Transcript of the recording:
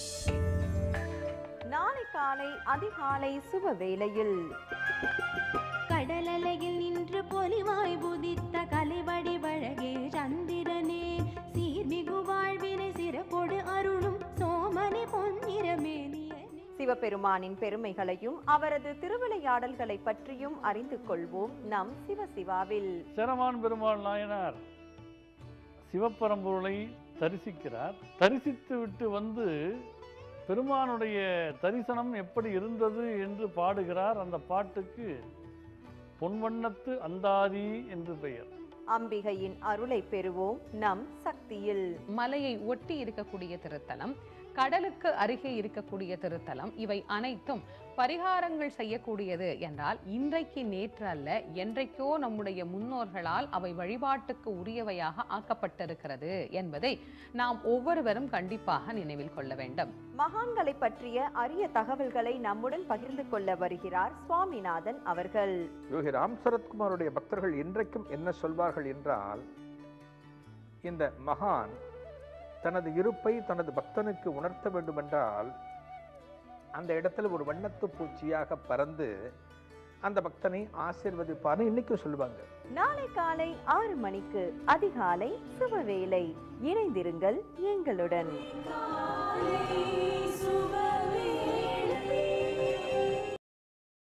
நாளை காலை அதிகாலை சுப வேளையில் கடலலையில் நின்று பொலிவாய் புதித்த கலைவடி வழகே சந்திரனே சீர்மிகு வாழ்வினை சிறப்பொடு அருளும் சோமனி பொன்னிறமேனியனே சிவபெருமானின் பெருமைகளையும் அவரது திருவிளையாடல்களை பற்றியும் அறிந்து கொள்வோம் நம் சிவசிவாவில் சேரமான் பெருமாள் நாயனார் சிவப்பரம்பொருளை தரிசிக்கிறார் தரிசித்து விட்டு வந்து பெருமானுடைய தரிசனம் எப்படி இருந்தது என்று பாடுகிறார் அந்த பாட்டுக்கு பொன்வண்ணத்து அந்தாதி என்று பெயர் அம்பிகையின் அருளை பெறுவோம் நம் சக்தியில் மலையை ஒட்டி இருக்கக்கூடிய திருத்தலம் கடலுக்கு அருகே இருக்கக்கூடிய திருத்தலம் இவை அனைத்தும் பரிகாரங்கள் செய்யக்கூடியது என்றால் இன்றைக்கு நேற்று அல்ல என்றைக்கோ நம்முடைய முன்னோர்களால் அவை வழிபாட்டுக்கு உரியவையாக ஆக்கப்பட்டிருக்கிறது என்பதை நாம் ஒவ்வொருவரும் கண்டிப்பாக நினைவில் கொள்ள வேண்டும் மகான்களை பற்றிய அரிய தகவல்களை நம்முடன் பகிர்ந்து கொள்ள வருகிறார் சுவாமிநாதன் அவர்கள் யோகி ராம் சரத்குமாருடைய பக்தர்கள் இன்றைக்கும் என்ன சொல்வார்கள் என்றால் இந்த மகான் தனது இருப்பை தனது பக்தனுக்கு உணர்த்த வேண்டுமென்றால் அந்த இடத்துல ஒரு வண்ணத்து பூச்சியாக பறந்து அந்த பக்தனை ஆசீர்வதிப்பார்னு இன்னைக்கும் சொல்லுவாங்க நாளை காலை ஆறு மணிக்கு அதிகாலை சுபவேளை இணைந்திருங்கள் எங்களுடன் காலை சுப